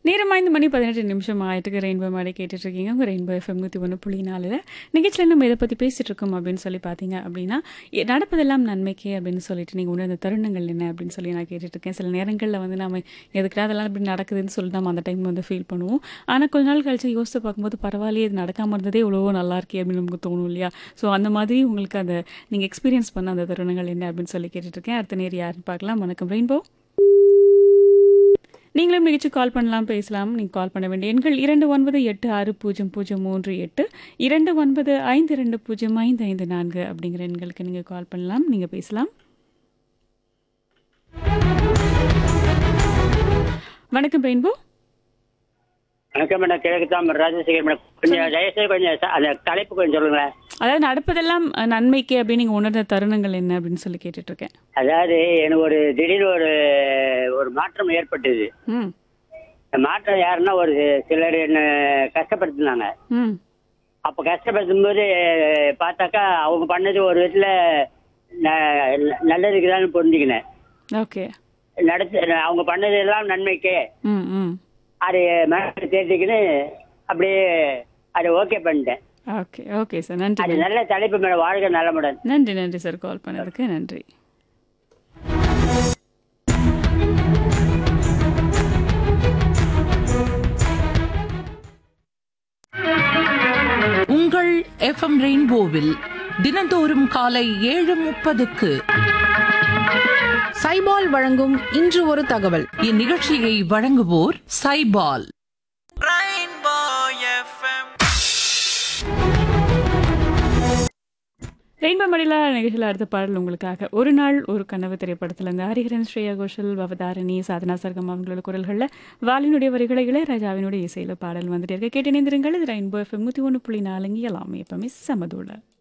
நேரம் ஐந்து மணி பதினெட்டு நிமிஷம் ஆயிட்டுக்கு ரெயின்போ மாடி கேட்டுட்டு இருக்கீங்க உங்கள் ரெயின்போ எஃப்எம் நூற்றி ஒன்று புள்ளி நாலில் நிகழ்ச்சியில் நம்ம இதை பற்றி பேசிகிட்டு இருக்கோம் அப்படின்னு சொல்லி பார்த்தீங்க அப்படின்னா எ- நடப்பதெல்லாம் நன்மைக்கே அப்படின்னு சொல்லிட்டு நீங்கள் உணர்ந்த தருணங்கள் என்ன அப்படின்னு சொல்லி நான் கேட்டுட்டு இருக்கேன் சில நேரங்களில் வந்து நம்ம எதுக்குடா அதெல்லாம் இப்படி நடக்குதுன்னு சொல்லி நம்ம அந்த டைம் வந்து ஃபீல் பண்ணுவோம் ஆனால் கொஞ்ச நாள் கழிச்சு யோசித்து பார்க்கும்போது பரவாயில்லையே இது நடக்காமல் இருந்ததே எவ்வளவோ நல்லா இருக்கே அப்படின்னு நமக்கு தோணும் இல்லையா ஸோ அந்த மாதிரி உங்களுக்கு அந்த நீங்கள் எக்ஸ்பீரியன்ஸ் பண்ண அந்த தருணங்கள் என்ன அப்படின்னு சொல்லி கேட்டுட்டு இருக்கேன் அடுத்த நேர் யாருன்னு பார்க்கலாம் வணக்கம் ரெயின்போ நீங்களும் நிகழ்ச்சி கால் பண்ணலாம் பேசலாம் நீங்கள் கால் பண்ண வேண்டிய எண்கள் இரண்டு ஒன்பது எட்டு ஆறு பூஜ்ஜியம் பூஜ்ஜியம் மூன்று எட்டு இரண்டு ஒன்பது ஐந்து ரெண்டு பூஜ்ஜியம் ஐந்து ஐந்து நான்கு அப்படிங்கிற எண்களுக்கு நீங்கள் கால் பண்ணலாம் நீங்கள் பேசலாம் வணக்கம் ரெயின்போ வணக்கம் மேடம் கிழக்கு தாமர் ராஜசேகர் மேடம் கொஞ்சம் தயவுசெய்து கொஞ்சம் ச- அந்த தலைப்பு கொஞ்சம் சொல்லுங்களேன் அதாவது நடப்பதெல்லாம் அஹ், நன்மைக்கே அப்படின்னு நீங்கள் உணர்ந்த தருணங்கள் என்ன அப்படின்னு சொல்லி கேட்டுட்டு இருக்கேன் அதாவது எனக்கு ஒரு திடீர்னு ஒரு ஒரு மாற்றம் ஏற்பட்டது ம் இந்த மாற்றம் யாருன்னா ஒரு சிலர் என்ன கஷ்டப்படுத்தினாங்க ம் அப்போ கஷ்டப்படுத்தும் போது பார்த்தாக்கா அவங்க பண்ணது ஒரு விதத்தில் நல்லதுக்குதான்னு புரிஞ்சுக்கினேன் ஓகே நடத்து அவங்க பண்ணது எல்லாம் நன்மைக்கே ம் ம் அதை மனசு தேர்த்திக்கின்னு அப்படியே அதை ஓகே பண்ணிட்டேன் ஓகே ஓகே சார் நன்றி அது நல்ல தலைப்பு மேடம் வாழ்க நலமுடன் நன்றி நன்றி சார் கால் பண்ணதுக்கு நன்றி உங்கள் எஃப்எம் ரெயின்போவில் தினந்தோறும் காலை ஏழு முப்பதுக்கு சைபால் வழங்கும் இன்று ஒரு தகவல் இந்நிகழ்ச்சியை வழங்குவோர் சைபால் ரெயின்போ மடிலா நிகழ்ச்சியில் அடுத்த பாடல் உங்களுக்காக ஒரு நாள் ஒரு கனவு திரைப்படத்தில் இந்த ஹரிஹரன் ஸ்ரேயா கோஷல் பவதாரணி சாதனா சர்க்கம் அவங்களோட குரல்களில் வாலினுடைய வரிகளை இளையராஜாவினுடைய இசையில் பாடல் வந்துட்டு இருக்க கேட்டு இணைந்திருங்கள் இது ரெயின்போ எஃப்எம் நூற்றி ஒன்று புள்ளி நாலுங்க எல்லாமே எப்பவுமே சமதோட